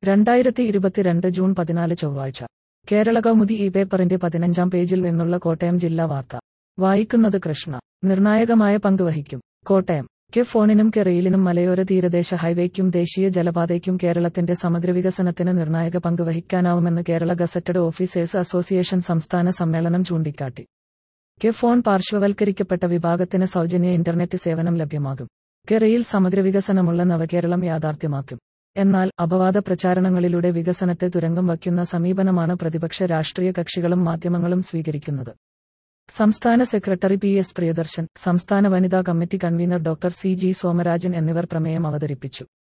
രണ്ടായിരത്തി ഇരുപത്തിരണ്ട് ജൂൺ പതിനാല് ചൊവ്വാഴ്ച കേരള കൗമുദി ഈ പേപ്പറിന്റെ പതിനഞ്ചാം പേജിൽ നിന്നുള്ള കോട്ടയം ജില്ലാ വാർത്ത വായിക്കുന്നത് കൃഷ്ണ നിർണായകമായ പങ്ക് വഹിക്കും കോട്ടയം കെ ഫോണിനും കെ റെയിലിനും മലയോര തീരദേശ ഹൈവേക്കും ദേശീയ ജലപാതയ്ക്കും കേരളത്തിന്റെ സമഗ്ര വികസനത്തിന് നിർണായക പങ്ക് വഹിക്കാനാവുമെന്ന് കേരള ഗസറ്റഡ് ഓഫീസേഴ്സ് അസോസിയേഷൻ സംസ്ഥാന സമ്മേളനം ചൂണ്ടിക്കാട്ടി കെ ഫോൺ പാർശ്വവൽക്കരിക്കപ്പെട്ട വിഭാഗത്തിന് സൗജന്യ ഇന്റർനെറ്റ് സേവനം ലഭ്യമാകും കെ റെയിൽ സമഗ്ര വികസനമുള്ള നവകേരളം യാഥാർത്ഥ്യമാക്കും എന്നാൽ അപവാദ പ്രചാരണങ്ങളിലൂടെ വികസനത്തെ തുരങ്കം വയ്ക്കുന്ന സമീപനമാണ് പ്രതിപക്ഷ രാഷ്ട്രീയ കക്ഷികളും മാധ്യമങ്ങളും സ്വീകരിക്കുന്നത് സംസ്ഥാന സെക്രട്ടറി പി എസ് പ്രിയദർശൻ സംസ്ഥാന വനിതാ committee convener doctor C G Somarajan എന്നിവർ പ്രമേയം അവതരിപ്പിച്ചു